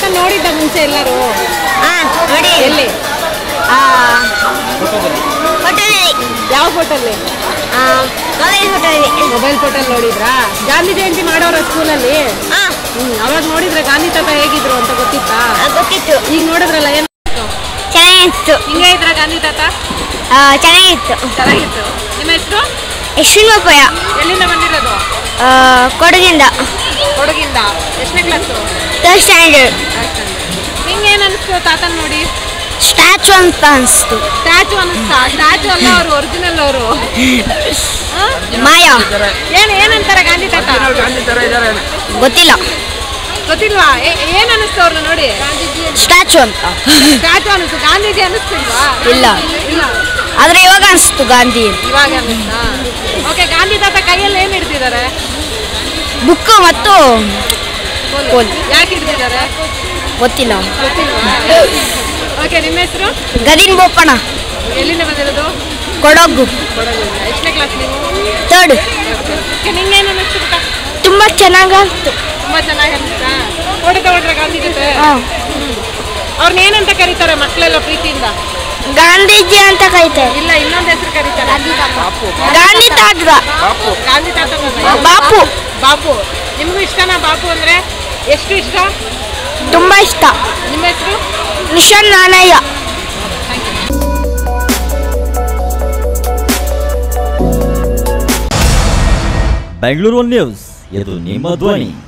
ನೋಡಿದ್ದ ಮುಂಚೆ ಎಲ್ಲರೂ ಹಾ ನೋಡಿ ಎಲ್ಲಿ ಆ ಹೋಟೆಲ್ ಯಾವ ಫೋಟೋಲ್ಲಿ ಕಾಲೇಜ್ ಹೋಟೆಲ್ ಮೊಬೈಲ್ ಫೋಟೋಲ್ ನೋಡಿದ್ರಾ ಗಾಂಧಿ ಜಯಂತಿ ಮಾಡೋರ ಸ್ಕೂಲಲ್ಲಿ ಹಾ ಹ್ಮ್ ಅವಾಗ ನೋಡಿದ್ರೆ ಗಾಂಧಿ ತಾತ ಹೇಗಿದ್ರು ಅಂತ ಗೊತ್ತಿತ್ತಾ ಗೊತ್ತಿತ್ತು ಈಗ ನೋಡಿದ್ರಲ್ಲ ಏನ್ ಚೆನ್ನಾಗಿತ್ತು ಹಿಂಗೆ ಇದ್ರ ಗಾಂಧಿ ತಾತ ಆ, ಚೆನ್ನಾಗಿತ್ತು ಚೆನ್ನಾಗಿತ್ತು ನಿಮ್ಮ ಹೆಸರು ಯಶ್ವಿನೋಪಯ ಎಲ್ಲಿಂದ ಬಂದಿರೋದು ಕೊಡಗಿಂದ ಕೊಡಗಿಂದ ಎಷ್ಟನೇ ಕ್ಲಾಸು ಥರ್ಡ್ ಸ್ಟ್ಯಾಂಡರ್ಡ್ ನಿಂಗೆ ಏನ್ ಅನಿಸ್ತು ತಾತನ್ ನೋಡಿ ಸ್ಟ್ಯಾಚು ಅಂತ ಅನಿಸ್ತು ಸ್ಟ್ಯಾಚು ಅನಿಸ್ತಾ ಸ್ಟ್ಯಾಚು ಅಲ್ಲ ಅವರು ಒರಿಜಿನಲ್ ಅವರು ಮಾಯಾ ಏನ್ ಏನಂತಾರೆ ಗಾಂಧಿ ತಾತ ಗೊತ್ತಿಲ್ಲ ಗೊತ್ತಿಲ್ವಾ ಏ- ಏನ್ ಅನಿಸ್ತು ಅವ್ರನ್ನ ನೋಡಿ ಸ್ಟ್ಯಾಚು ಅಂತ ಸ್ಟ್ಯಾಚು ಅನಿಸ್ತು ಗಾಂಧೀಜಿ ಅನಿಸ್ತಿಲ್ವಾ ಇಲ್ಲ. ಇಲ್ಲ ಆದ್ರೆ ಇವಾಗ ಅನಿಸ್ತು ಗಾಂಧಿ ಇವಾಗ ಅನಿಸ್ತಾ ಓಕೆ ಗಾಂಧಿ ತಾತ ಕೈಯಲ್ಲಿ ಏನ್ ಹಿಡ್ದಿದ್ದಾರೆ ಬುಕ್ ಮತ್ತು ಕೋಲ್. ಯಾಕೆ ಹಿಡ್ದಿದ್ದಾರೆ ಗೊತ್ತಿಲ್ಲ ಗೊತ್ತಿಲ್ವಾ ಓಕೆ ನಿಮ್ಮ ಹೆಸರು ಗದಿನ್ ಬೋಪಣ್ಣ ಎಲ್ಲಿಂದ ಬಂದಿರೋದು ಕೊಡಗು ಕೊಡಗಿಂದ ಎಷ್ಟನೇ ಕ್ಲಾಸ್ ನೀವು ಥರ್ಡ್ ಓಕೆ ನಿಂಗೇನು ಅನಿಸ್ತು ಪುಟ್ಟ ತುಂಬಾ ಚೆನ್ನಾಗಾಯ್ತು ತುಂಬಾ ಚೆನ್ನಾಗಿ ಅನಿಸ್ತಾ ಫೋಟೋ ತಗೊಂಡ್ರೆ ಗಾಂಧಿ ಜೊತೆ ಅವ್ರನ್ನ ಏನಂತ ಕರೀತಾರೆ ಮಕ್ಕಳೆಲ್ಲ ಪ್ರೀತಿಯಿಂದ ಗಾಂಧೀಜಿ ಅಂತ ಕೈತೆ ಇಲ್ಲ ಇನ್ನೊಂದು ಹೆಸರು ಕರೀತಾರೆ ಗಾಂಧಿ ತಾತ ಗಾಂಧಿ ತಾತ ಬಾಪು ಬಾಪು ನಿಮಗೂ ಇಷ್ಟನಾ ಬಾಪು ಅಂದ್ರೆ ಎಷ್ಟು ಇಷ್ಟ ತುಂಬಾ ಇಷ್ಟ ನಿಮ್ಮ ಹೆಸರು ನಿಶಾನ್ ನಾಣಯ್ಯ ಬೆಂಗಳೂರು ನ್ಯೂಸ್ ಇದು ನಿಮ್ಮ ಧ್ವನಿ